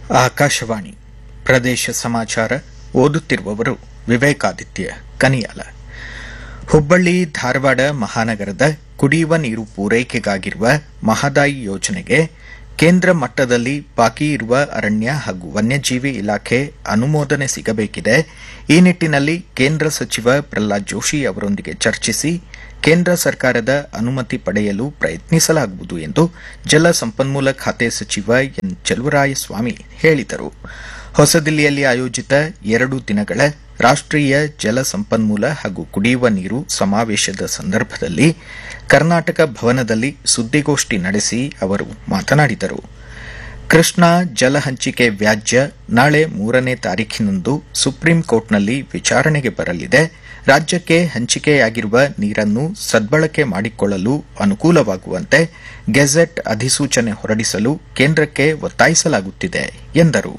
ಆಕಾಶವಾಣಿ ಪ್ರದೇಶ ಸಮಾಚಾರ ಓದುತ್ತಿರುವವರು ವಿವೇಕಾದಿತ್ಯ ಕನಿಯಾಲ ಹುಬ್ಬಳ್ಳಿ ಧಾರವಾಡ ಮಹಾನಗರದ ಕುಡಿಯುವ ನೀರು ಪೂರೈಕೆಗಾಗಿರುವ ಮಹದಾಯಿ ಯೋಜನೆಗೆ ಕೇಂದ್ರ ಮಟ್ಟದಲ್ಲಿ ಬಾಕಿ ಇರುವ ಅರಣ್ಯ ಹಾಗೂ ವನ್ಯಜೀವಿ ಇಲಾಖೆ ಅನುಮೋದನೆ ಸಿಗಬೇಕಿದೆ ಈ ನಿಟ್ಟಿನಲ್ಲಿ ಕೇಂದ್ರ ಸಚಿವ ಪ್ರಹ್ಲಾದ್ ಜೋಶಿ ಅವರೊಂದಿಗೆ ಚರ್ಚಿಸಿ ಕೇಂದ್ರ ಸರ್ಕಾರದ ಅನುಮತಿ ಪಡೆಯಲು ಪ್ರಯತ್ನಿಸಲಾಗುವುದು ಎಂದು ಜಲ ಸಂಪನ್ಮೂಲ ಖಾತೆ ಸಚಿವ ಎನ್ ಚಲುವರಾಯಸ್ವಾಮಿ ಹೇಳಿದರು ಹೊಸದಿಲ್ಲಿಯಲ್ಲಿ ಆಯೋಜಿತ ಎರಡು ದಿನಗಳ ರಾಷ್ಟೀಯ ಜಲ ಸಂಪನ್ಮೂಲ ಹಾಗೂ ಕುಡಿಯುವ ನೀರು ಸಮಾವೇಶದ ಸಂದರ್ಭದಲ್ಲಿ ಕರ್ನಾಟಕ ಭವನದಲ್ಲಿ ಸುದ್ದಿಗೋಷ್ಠಿ ನಡೆಸಿ ಅವರು ಮಾತನಾಡಿದರು ಕೃಷ್ಣಾ ಜಲ ಹಂಚಿಕೆ ವ್ಯಾಜ್ಯ ನಾಳೆ ಮೂರನೇ ತಾರೀಖಿನಂದು ಸುಪ್ರೀಂ ಕೋರ್ಟ್ನಲ್ಲಿ ವಿಚಾರಣೆಗೆ ಬರಲಿದೆ ರಾಜ್ಯಕ್ಕೆ ಹಂಚಿಕೆಯಾಗಿರುವ ನೀರನ್ನು ಸದ್ಬಳಕೆ ಮಾಡಿಕೊಳ್ಳಲು ಅನುಕೂಲವಾಗುವಂತೆ ಗೆಜೆಟ್ ಅಧಿಸೂಚನೆ ಹೊರಡಿಸಲು ಕೇಂದ್ರಕ್ಕೆ ಒತ್ತಾಯಿಸಲಾಗುತ್ತಿದೆ ಎಂದರು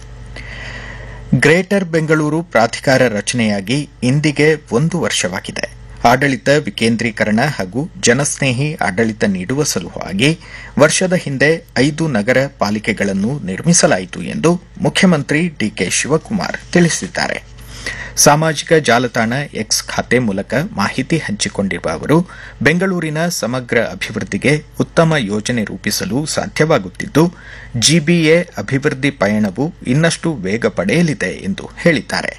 ಗ್ರೇಟರ್ ಬೆಂಗಳೂರು ಪ್ರಾಧಿಕಾರ ರಚನೆಯಾಗಿ ಇಂದಿಗೆ ಒಂದು ವರ್ಷವಾಗಿದೆ ಆಡಳಿತ ವಿಕೇಂದ್ರೀಕರಣ ಹಾಗೂ ಜನಸ್ನೇಹಿ ಆಡಳಿತ ನೀಡುವ ಸಲುವಾಗಿ ವರ್ಷದ ಹಿಂದೆ ಐದು ನಗರ ಪಾಲಿಕೆಗಳನ್ನು ನಿರ್ಮಿಸಲಾಯಿತು ಎಂದು ಮುಖ್ಯಮಂತ್ರಿ ಡಿಕೆ ಶಿವಕುಮಾರ್ ತಿಳಿಸಿದ್ದಾರೆ ಸಾಮಾಜಿಕ ಜಾಲತಾಣ ಎಕ್ಸ್ ಖಾತೆ ಮೂಲಕ ಮಾಹಿತಿ ಹಂಚಿಕೊಂಡಿರುವ ಅವರು ಬೆಂಗಳೂರಿನ ಸಮಗ್ರ ಅಭಿವೃದ್ಧಿಗೆ ಉತ್ತಮ ಯೋಜನೆ ರೂಪಿಸಲು ಸಾಧ್ಯವಾಗುತ್ತಿದ್ದು ಜಿಬಿಎ ಅಭಿವೃದ್ಧಿ ಪಯಣವು ಇನ್ನಷ್ಟು ವೇಗ ಪಡೆಯಲಿದೆ ಎಂದು ಹೇಳಿದ್ದಾರೆ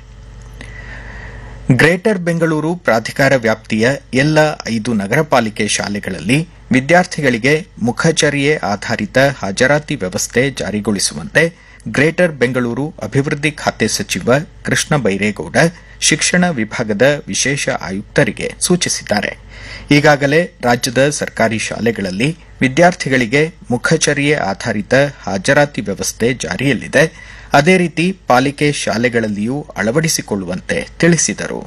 ಗ್ರೇಟರ್ ಬೆಂಗಳೂರು ಪ್ರಾಧಿಕಾರ ವ್ಯಾಪ್ತಿಯ ಎಲ್ಲ ಐದು ನಗರ ಪಾಲಿಕೆ ಶಾಲೆಗಳಲ್ಲಿ ವಿದ್ಯಾರ್ಥಿಗಳಿಗೆ ಮುಖಚರ್ಯೆ ಆಧಾರಿತ ಹಾಜರಾತಿ ವ್ಯವಸ್ಥೆ ಜಾರಿಗೊಳಿಸುವಂತೆ ಗ್ರೇಟರ್ ಬೆಂಗಳೂರು ಅಭಿವೃದ್ಧಿ ಖಾತೆ ಸಚಿವ ಕೃಷ್ಣ ಬೈರೇಗೌಡ ಶಿಕ್ಷಣ ವಿಭಾಗದ ವಿಶೇಷ ಆಯುಕ್ತರಿಗೆ ಸೂಚಿಸಿದ್ದಾರೆ ಈಗಾಗಲೇ ರಾಜ್ಯದ ಸರ್ಕಾರಿ ಶಾಲೆಗಳಲ್ಲಿ ವಿದ್ಯಾರ್ಥಿಗಳಿಗೆ ಮುಖಚರ್ಯೆ ಆಧಾರಿತ ಹಾಜರಾತಿ ವ್ಯವಸ್ಥೆ ಜಾರಿಯಲ್ಲಿದೆ ಅದೇ ರೀತಿ ಪಾಲಿಕೆ ಶಾಲೆಗಳಲ್ಲಿಯೂ ಅಳವಡಿಸಿಕೊಳ್ಳುವಂತೆ ತಿಳಿಸಿದರು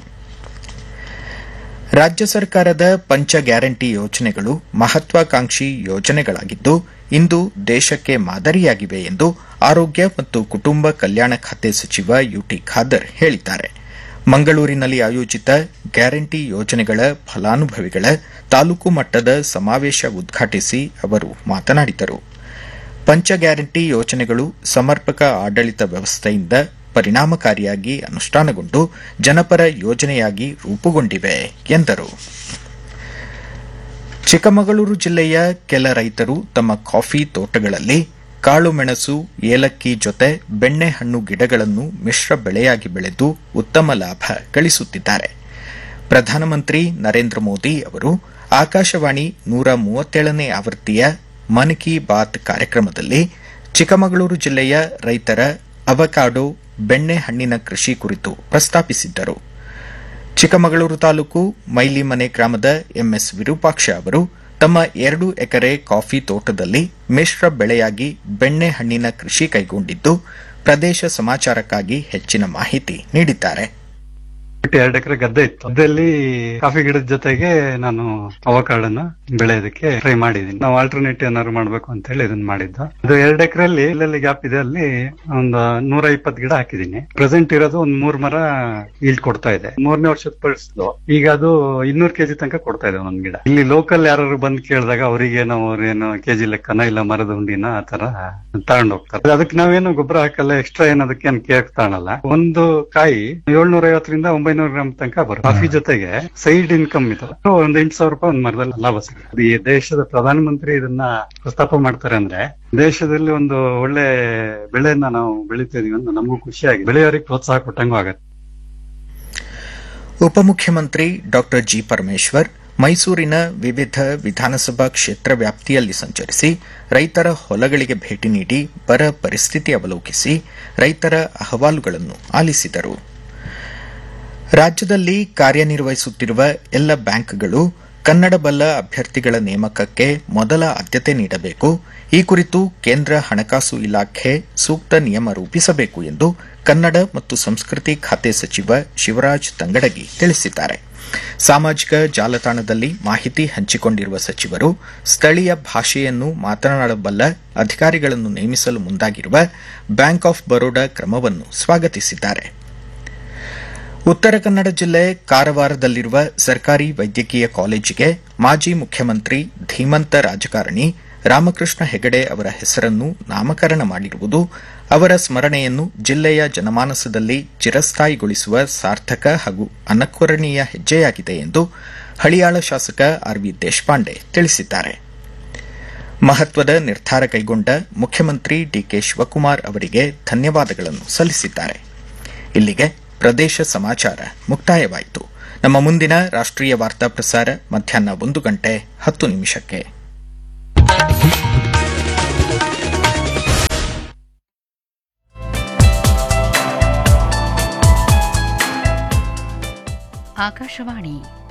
ರಾಜ್ಯ ಸರ್ಕಾರದ ಪಂಚ ಗ್ಯಾರಂಟಿ ಯೋಜನೆಗಳು ಮಹತ್ವಾಕಾಂಕ್ಷಿ ಯೋಜನೆಗಳಾಗಿದ್ದು ಇಂದು ದೇಶಕ್ಕೆ ಮಾದರಿಯಾಗಿವೆ ಎಂದು ಆರೋಗ್ಯ ಮತ್ತು ಕುಟುಂಬ ಕಲ್ಯಾಣ ಖಾತೆ ಸಚಿವ ಯುಟಿ ಖಾದರ್ ಹೇಳಿದ್ದಾರೆ ಮಂಗಳೂರಿನಲ್ಲಿ ಆಯೋಜಿತ ಗ್ಯಾರಂಟಿ ಯೋಜನೆಗಳ ಫಲಾನುಭವಿಗಳ ತಾಲೂಕು ಮಟ್ಟದ ಸಮಾವೇಶ ಉದ್ಘಾಟಿಸಿ ಅವರು ಮಾತನಾಡಿದರು ಪಂಚ ಗ್ಯಾರಂಟಿ ಯೋಜನೆಗಳು ಸಮರ್ಪಕ ಆಡಳಿತ ವ್ಯವಸ್ಥೆಯಿಂದ ಪರಿಣಾಮಕಾರಿಯಾಗಿ ಅನುಷ್ಠಾನಗೊಂಡು ಜನಪರ ಯೋಜನೆಯಾಗಿ ರೂಪುಗೊಂಡಿವೆ ಎಂದರು ಚಿಕ್ಕಮಗಳೂರು ಜಿಲ್ಲೆಯ ಕೆಲ ರೈತರು ತಮ್ಮ ಕಾಫಿ ತೋಟಗಳಲ್ಲಿ ಕಾಳುಮೆಣಸು ಏಲಕ್ಕಿ ಜೊತೆ ಬೆಣ್ಣೆಹಣ್ಣು ಗಿಡಗಳನ್ನು ಮಿಶ್ರ ಬೆಳೆಯಾಗಿ ಬೆಳೆದು ಉತ್ತಮ ಲಾಭ ಗಳಿಸುತ್ತಿದ್ದಾರೆ ಪ್ರಧಾನಮಂತ್ರಿ ನರೇಂದ್ರ ಮೋದಿ ಅವರು ಆಕಾಶವಾಣಿ ನೂರ ಮೂವತ್ತೇಳನೇ ಆವೃತ್ತಿಯ ಮನ್ ಕಿ ಬಾತ್ ಕಾರ್ಯಕ್ರಮದಲ್ಲಿ ಚಿಕ್ಕಮಗಳೂರು ಜಿಲ್ಲೆಯ ರೈತರ ಅವಕಾಡೋ ಬೆಣ್ಣೆಹಣ್ಣಿನ ಕೃಷಿ ಕುರಿತು ಪ್ರಸ್ತಾಪಿಸಿದ್ದರು ಚಿಕ್ಕಮಗಳೂರು ತಾಲೂಕು ಮೈಲಿಮನೆ ಗ್ರಾಮದ ಎಂಎಸ್ ವಿರೂಪಾಕ್ಷ ಅವರು ತಮ್ಮ ಎರಡು ಎಕರೆ ಕಾಫಿ ತೋಟದಲ್ಲಿ ಮಿಶ್ರ ಬೆಳೆಯಾಗಿ ಬೆಣ್ಣೆಹಣ್ಣಿನ ಕೃಷಿ ಕೈಗೊಂಡಿದ್ದು ಪ್ರದೇಶ ಸಮಾಚಾರಕ್ಕಾಗಿ ಹೆಚ್ಚಿನ ಮಾಹಿತಿ ನೀಡಿದ್ದಾರೆ ಎರಡು ಎಕರೆ ಗದ್ದೆ ಇತ್ತು ಗದ್ದೆಯಲ್ಲಿ ಕಾಫಿ ಗಿಡದ ಜೊತೆಗೆ ನಾನು ಅವಕಾಡನ್ನ ಬೆಳೆಯೋದಕ್ಕೆ ಟ್ರೈ ಮಾಡಿದೀನಿ ನಾವು ಆಲ್ಟರ್ನೇಟ್ ಏನಾದ್ರು ಮಾಡ್ಬೇಕು ಅಂತ ಹೇಳಿ ಇದನ್ನ ಮಾಡಿದ್ದು ಅದು ಎರಡು ಎಕರೆಯಲ್ಲಿ ಎಲ್ಲೆಲ್ಲಿ ಗ್ಯಾಪ್ ಇದೆ ಅಲ್ಲಿ ಒಂದು ನೂರ ಇಪ್ಪತ್ತು ಗಿಡ ಹಾಕಿದೀನಿ ಪ್ರೆಸೆಂಟ್ ಇರೋದು ಒಂದ್ ಮೂರ್ ಮರ ಈಲ್ಡ್ ಕೊಡ್ತಾ ಇದೆ ಮೂರನೇ ವರ್ಷದ ಪಡಿಸಿದ್ದು ಈಗ ಅದು ಇನ್ನೂರು ಕೆಜಿ ತನಕ ಕೊಡ್ತಾ ಇದೆ ಒಂದ್ ಗಿಡ ಇಲ್ಲಿ ಲೋಕಲ್ ಯಾರು ಬಂದ್ ಕೇಳಿದಾಗ ಅವರಿಗೆ ನಾವು ಅವ್ರೇನು ಕೆಜಿ ಲೆಕ್ಕನ ಇಲ್ಲ ಮರದ ಹುಂಡಿನ ಆ ತರ ತಗೊಂಡ್ ಹೋಗ್ತಾರೆ ಅದಕ್ಕೆ ನಾವೇನು ಗೊಬ್ಬರ ಹಾಕಲ್ಲ ಎಕ್ಸ್ಟ್ರಾ ಏನ್ ಅದಕ್ಕೆ ಏನ್ ಕೇಕ್ ತಗೊಳಲ್ಲ ಒಂದು ಕಾಯಿ ಏಳ್ನೂರ ಐವತ್ತರಿಂದ ಒಂಬೈನೂರ ಗ್ರಾಮ್ ತನಕ ಬರುತ್ತೆ ಕಾಫಿ ಜೊತೆಗೆ ಸೈಡ್ ಇನ್ಕಮ್ ಇದು ಒಂದ್ ಎಂಟು ಸಾವಿರ ರೂಪಾಯಿ ಒಂದ್ ಮರದಲ್ಲಿ ಲಾಭ ಸಿಗುತ್ತೆ ಈ ದೇಶದ ಪ್ರಧಾನಮಂತ್ರಿ ಇದನ್ನ ಪ್ರಸ್ತಾಪ ಮಾಡ್ತಾರೆ ಅಂದ್ರೆ ದೇಶದಲ್ಲಿ ಒಂದು ಒಳ್ಳೆ ಬೆಳೆಯನ್ನ ನಾವು ಬೆಳಿತಾ ಇದೀವಿ ಅಂತ ನಮಗೂ ಖುಷಿಯಾಗಿ ಬೆಳೆಯೋರಿಗೆ ಪ್ರೋತ್ಸಾಹ ಕೊಟ್ಟಂಗೂ ಆಗತ್ತೆ ಉಪಮುಖ್ಯಮಂತ್ರಿ ಡಾ ಜಿ ಪರಮೇಶ್ವರ್ ಮೈಸೂರಿನ ವಿವಿಧ ವಿಧಾನಸಭಾ ಕ್ಷೇತ್ರ ವ್ಯಾಪ್ತಿಯಲ್ಲಿ ಸಂಚರಿಸಿ ರೈತರ ಹೊಲಗಳಿಗೆ ಭೇಟಿ ನೀಡಿ ಬರ ಪರಿಸ್ಥಿತಿ ಅವಲೋಕಿಸಿ ರೈತರ ಅಹವಾಲುಗಳನ್ನು ಆಲಿಸಿದರು ರಾಜ್ಯದಲ್ಲಿ ಕಾರ್ಯನಿರ್ವಹಿಸುತ್ತಿರುವ ಎಲ್ಲ ಬ್ಯಾಂಕ್ಗಳು ಕನ್ನಡ ಬಲ್ಲ ಅಭ್ಯರ್ಥಿಗಳ ನೇಮಕಕ್ಕೆ ಮೊದಲ ಆದ್ಯತೆ ನೀಡಬೇಕು ಈ ಕುರಿತು ಕೇಂದ್ರ ಹಣಕಾಸು ಇಲಾಖೆ ಸೂಕ್ತ ನಿಯಮ ರೂಪಿಸಬೇಕು ಎಂದು ಕನ್ನಡ ಮತ್ತು ಸಂಸ್ಕೃತಿ ಖಾತೆ ಸಚಿವ ಶಿವರಾಜ್ ತಂಗಡಗಿ ತಿಳಿಸಿದ್ದಾರೆ ಸಾಮಾಜಿಕ ಜಾಲತಾಣದಲ್ಲಿ ಮಾಹಿತಿ ಹಂಚಿಕೊಂಡಿರುವ ಸಚಿವರು ಸ್ಥಳೀಯ ಭಾಷೆಯನ್ನು ಮಾತನಾಡಬಲ್ಲ ಅಧಿಕಾರಿಗಳನ್ನು ನೇಮಿಸಲು ಮುಂದಾಗಿರುವ ಬ್ಯಾಂಕ್ ಆಫ್ ಬರೋಡಾ ಕ್ರಮವನ್ನು ಸ್ವಾಗತಿಸಿದ್ದಾರೆ ಉತ್ತರ ಕನ್ನಡ ಜಿಲ್ಲೆ ಕಾರವಾರದಲ್ಲಿರುವ ಸರ್ಕಾರಿ ವೈದ್ಯಕೀಯ ಕಾಲೇಜಿಗೆ ಮಾಜಿ ಮುಖ್ಯಮಂತ್ರಿ ಧೀಮಂತ ರಾಜಕಾರಣಿ ರಾಮಕೃಷ್ಣ ಹೆಗಡೆ ಅವರ ಹೆಸರನ್ನು ನಾಮಕರಣ ಮಾಡಿರುವುದು ಅವರ ಸ್ಮರಣೆಯನ್ನು ಜಿಲ್ಲೆಯ ಜನಮಾನಸದಲ್ಲಿ ಚಿರಸ್ಥಾಯಿಗೊಳಿಸುವ ಸಾರ್ಥಕ ಹಾಗೂ ಅನಕ್ವರಣೀಯ ಹೆಜ್ಜೆಯಾಗಿದೆ ಎಂದು ಹಳಿಯಾಳ ಶಾಸಕ ಆರ್ವಿ ದೇಶಪಾಂಡೆ ತಿಳಿಸಿದ್ದಾರೆ ಮಹತ್ವದ ನಿರ್ಧಾರ ಕೈಗೊಂಡ ಮುಖ್ಯಮಂತ್ರಿ ಡಿಕೆ ಶಿವಕುಮಾರ್ ಅವರಿಗೆ ಧನ್ಯವಾದಗಳನ್ನು ಸಲ್ಲಿಸಿದ್ದಾರೆ ಇಲ್ಲಿಗೆ ಪ್ರದೇಶ ಸಮಾಚಾರ ಮುಕ್ತಾಯವಾಯಿತು ನಮ್ಮ ಮುಂದಿನ ರಾಷ್ಟ್ರೀಯ ವಾರ್ತಾ ಪ್ರಸಾರ ಮಧ್ಯಾಹ್ನ ಒಂದು ಗಂಟೆ ಹತ್ತು ನಿಮಿಷಕ್ಕೆ ಆಕಾಶವಾಣಿ